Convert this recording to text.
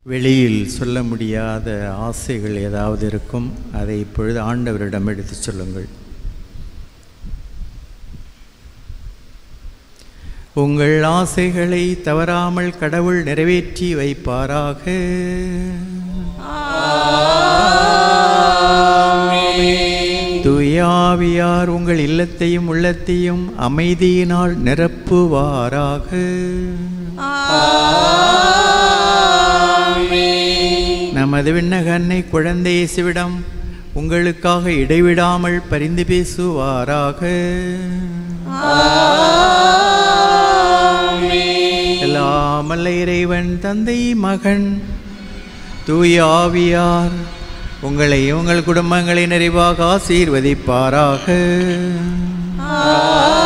வெளியில் சொல்ல முடியாத ஆசைகள் ஏதாவது இருக்கும் அதை இப்பொழுது ஆண்டவரிடம் எடுத்துச் சொல்லுங்கள் உங்கள் ஆசைகளை தவறாமல் கடவுள் நிறைவேற்றி வைப்பாராக தூயாவியார் உங்கள் இல்லத்தையும் உள்ளத்தையும் அமைதியினால் நிரப்புவாராக நமது விண்ணக அன்னை குழந்தை இயேசுவிடம் உங்களுக்காக இடைவிடாமல் பரிந்து பேசுவாராக எல்லாமல்ல இறைவன் தந்தை மகன் தூய ஆவியார் உங்களை உங்கள் குடும்பங்களை நிறைவாக ஆசீர்வதிப்பாராக